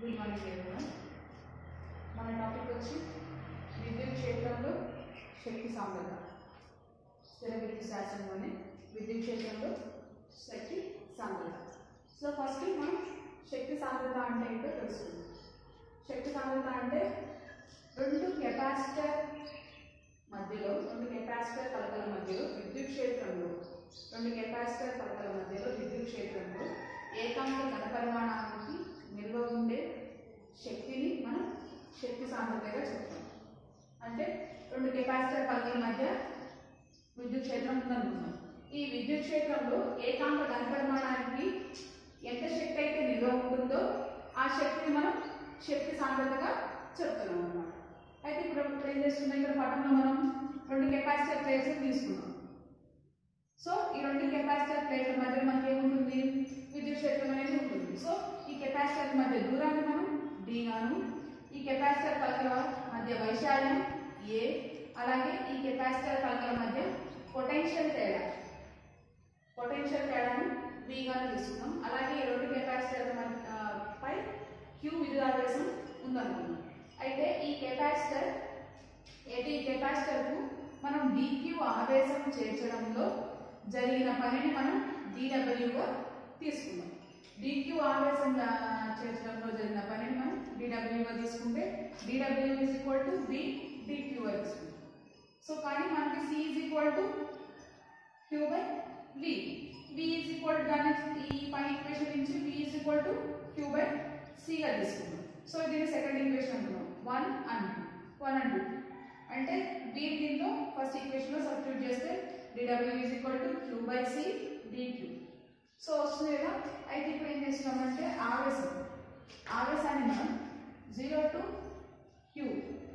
good morning everyone మన topic వచ్చి విద్యుత్ క్షేత్రంలో శక్తి సాంద్రత స్థిర విద్యుత్ శాస్త్రంలోనే విద్యుత్ క్షేత్రంలో శక్తి సాంద్రత సో ఫస్ట్ మనం శక్తి సాంద్రత అంటే ఏంటో తెలుస్తుంది శక్తి సాంద్రత అంటే రెండు కెపాసిటర్ మధ్యలో రెండు కెపాసిటర్ పలకల మధ్యలో విద్యుత్ క్షేత్రంలో రెండు కెపాసిటర్ పలకల మధ్యలో విద్యుత్ క్షేత్రంలో ఏకాంక ఘనపరిమాణానికి నిల్వ ఉండే శక్తిని మనం శక్తి సాంద్రతగా చెప్తాం అంటే రెండు కెపాసిటర్ పలకల మధ్య విద్యుత్ క్షేత్రం ఉందనుకున్నాం ఈ విద్యుత్ క్షేత్రంలో ఏకాంక ఘనపరిమాణానికి ఎంత శక్తి అయితే నిల్వ ఉంటుందో ఆ శక్తిని మనం శక్తి సాంద్రతగా చెప్తున్నాం అన్నమాట అయితే ఇప్పుడు ఇప్పుడు ఏం చేస్తున్నాం ఇక్కడ పటంలో మనం రెండు కెపాసిటర్ ప్లేట్స్ తీసుకున్నాం సో ఈ రెండు కెపాసిటర్ ప్లేట్ల మధ్య మనకి ఏముంటుంది విద్యుత్ క్షేత్రం అనేది ఉంటుంది సో ఈ కెపాసిటర్ మధ్య దూరాన్ని మనం డి గాను ఈ కెపాసిటర్ పలకల మధ్య వైశాల్యం ఏ అలాగే ఈ కెపాసిటర్ పలకల మధ్య పొటెన్షియల్ తేడా పొటెన్షియల్ తేడాను V గాను తీసుకున్నాం అలాగే ఈ రెండు కెపాసిటర్ మధ్య- ఆ, పై క్యూ విద్యుదావేశం ఉందనుకున్నాం అయితే ఈ కెపాసిటర్ అయితే ఈ కెపాసిటర్కు మనం డిక్యూ ఆవేశం చేర్చడంలో జరిగిన పనిని మనం డిడబ్ల్యూగా తీసుకున్నాం డిక్యూ ఆవేశం ఆ, చేర్చడంలో జరిగిన పనిని మనం డిడబ్ల్యూగా తీసుకుంటే D W is equal to V D Q తీసుకుంటాం సో కానీ మనకి C is equal to Q by V V is equal to దాని ఈ పై ఈక్వేషన్ నుంచి V is equal to Q by సిగా తీసుకున్నాం సో దీన్ని సెకండ్ ఈక్వేషన్ అంటున్నాం one and one and two అంటే వి దీంట్లో ఫస్ట్ ఈక్వేషన్లో సబ్స్టిట్యూట్ చేస్తే D W is equal to Q by C D Q so వస్తుంది కదా అయితే ఇప్పుడు ఏం చేస్తున్నామంటే ఆవేశం ఆవేశాన్ని మనం జీరో టు క్యూ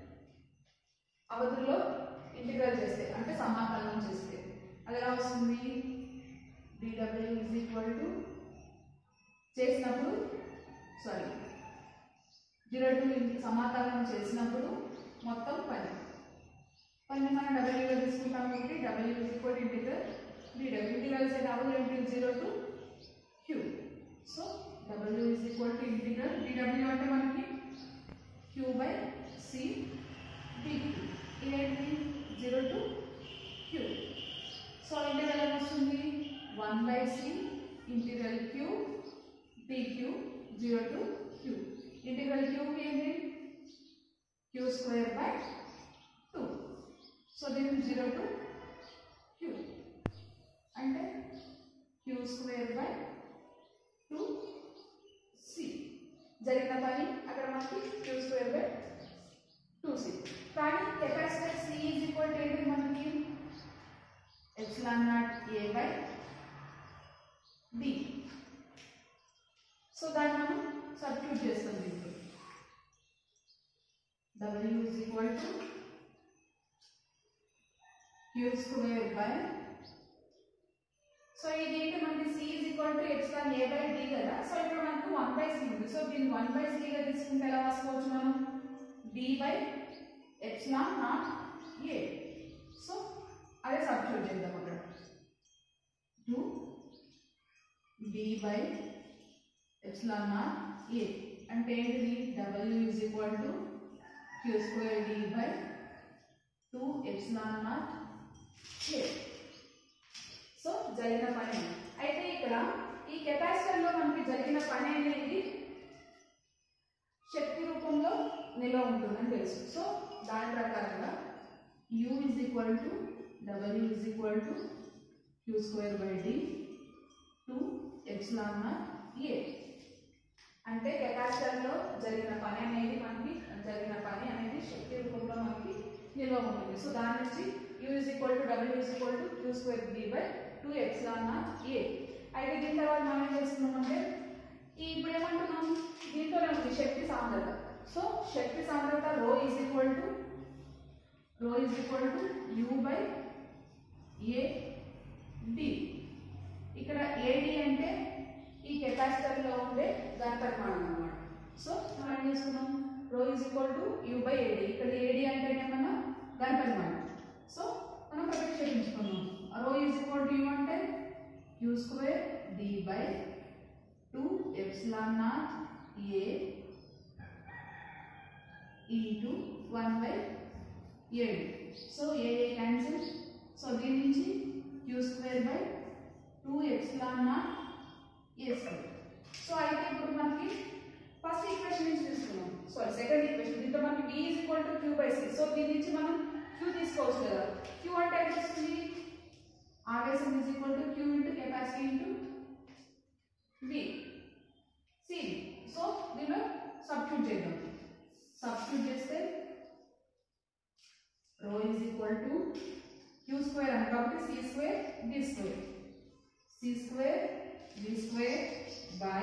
అవధుల్లో ఇంటిగ్రల్ చేస్తే అంటే సమాకలనం చేస్తే అది ఎలా వస్తుంది డిడబ్ల్యూ ఇజ్ ఈక్వల్ టు చేసినప్పుడు సారీ జీరో టు సమాకలనం చేసినప్పుడు మొత్తం పని పని మనం డబ్ల్యూగా తీసుకుంటాం కాబట్టి W is equal integral D W integral side అవల్ ఏంటి zero to Q so W is equal to integral D W అంటే మనకి క్యూ బై సి డిక్యూ ఇదేంటి zero to Q so integral ఏమొస్తుంది one by C integral Q DQ zero to Q integral క్యూకి ఏంటి Q square by two so దీనికి zero to Q అంటే Q square by two C జరిగిన పని అక్కడ మనకి Q square by two C కానీ capacitor C is equal to ఏంటి మనకి epsilon naught A by D so దాన్ని మనం సబ్స్టిట్యూట్ చేస్తాం దీంట్లో W is equal to Q square by so ఇది ఏంటి మనకి C is equal to epsilon A by D కదా సో ఇప్పుడు మనకు వన్ బై సి ఉంది సో దీన్ని వన్ బై సిగా తీసుకుంటే ఎలా రాసుకోవచ్చు మనం D by epsilon naught A so అదే సబ్స్టిట్యూట్ చేద్దాం అక్కడ two D by epsilon naught A అంటే ఏంటిది W is equal to Q square D by two epsilon naught A so జరిగిన పని అయితే ఇక్కడ ఈ కెపాసిటర్లో మనకి జరిగిన పని అనేది శక్తి రూపంలో నిల్వ ఉంటుందని తెలుసు సో దాని ప్రకారంగా U is equal to W is equal to Q square by D two epsilon A అంటే కెపాసిటర్లో జరిగిన పని అనేది మనకి జరిగిన పని అనేది శక్తి రూపంలో మనకి నిల్వ ఉంటుంది సో దాని నుంచి U is equal to W is equal to Q square D by two epsilon A అయితే దీని తర్వాత మనం ఏం చేస్తున్నామంటే ఈ ఇప్పుడు ఏమంటున్నాం దీంట్లోనే ఉంది శక్తి సాంద్రత సో శక్తి సాంద్రత rho is equal to rho is equal to U by A D ఇక్కడ ఏడి అంటే ఈ కెపాసిటర్లో ఉండే ఘన పరిమాణం అన్నమాట సో మనం ఏం చేసుకున్నాం rho is equal to U by A D ఇక్కడ ఏడి అంటే ఏమన్నా ఘన పరిమాణం సో మనం ప్రతిక్షేపించుకున్నాం rho is equal to U అంటే Q square D by two epsilon naught A into one by A D so A A cancel so దీని నుంచి Q square by two epsilon naught A square so అయితే ఇప్పుడు మనకి first equation నుంచి తీసుకున్నాం sorry second equation దీంట్లో మనకి v is equal to Q by C so దీని నుంచి మనం క్యూ తీసుకోవచ్చు కదా క్యూ అంటే ఎంత వస్తుంది ఆవేశం is equal to Q into capacity into V C so దీనిలో సబ్స్టిట్యూట్ చేద్దాం సబ్స్టిట్యూట్ చేస్తే rho is equal to Q square అని కాబట్టి C square D square C square D square by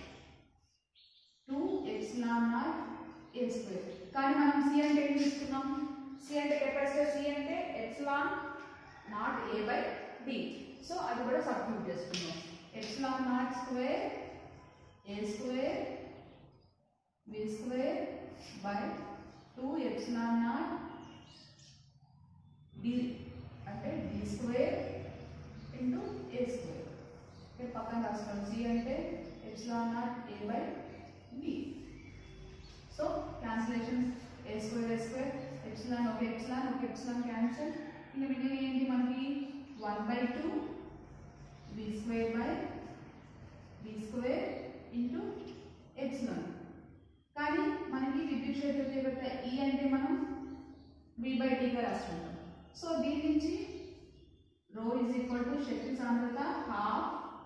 two epsilon naught A square కానీ మనం C అంటే ఏం తీసుకున్నాం సి అంటే కెపాసిటర్ సి అంటే epsilon naught A by D so అది కూడా సబ్స్టిట్యూట్ చేసుకున్నాం epsilon naught square A square B square by two epsilon naught D అంటే D square into A square ఇక్కడ పక్కన రాసుకోండి సి అంటే epsilon naught A by B so cancellation A square A square epsilon ఒక epsilon ఒక epsilon cancel ఇంకా మిగిలిన ఏంటి మనకి one by two B square by B square into epsilon కానీ మనకి విద్యుత్ క్షేత్ర తీవ్రత ఈ అంటే మనం వి బై టీగా రాసుకుంటాం సో దీని నుంచి రో ఈజ్ ఈక్వల్ టు శక్తి సాంద్రత హాఫ్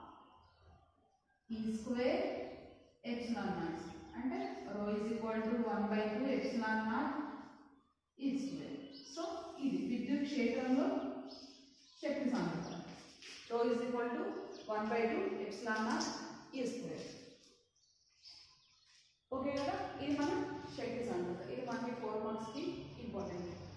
ఈ స్క్వేర్ ఎప్సిలాన్ నాట్ అంటే rho is equal to one by two epsilon naught E square so ఇది విద్యుత్ క్షేత్రంలో శక్తి సాంద్రత rho is equal to one by two epsilon naught E square okay కదా ఇది మన శక్తి సాంద్రత ఇది మనకి ఫోర్ మార్క్స్కి ఇంపార్టెంట్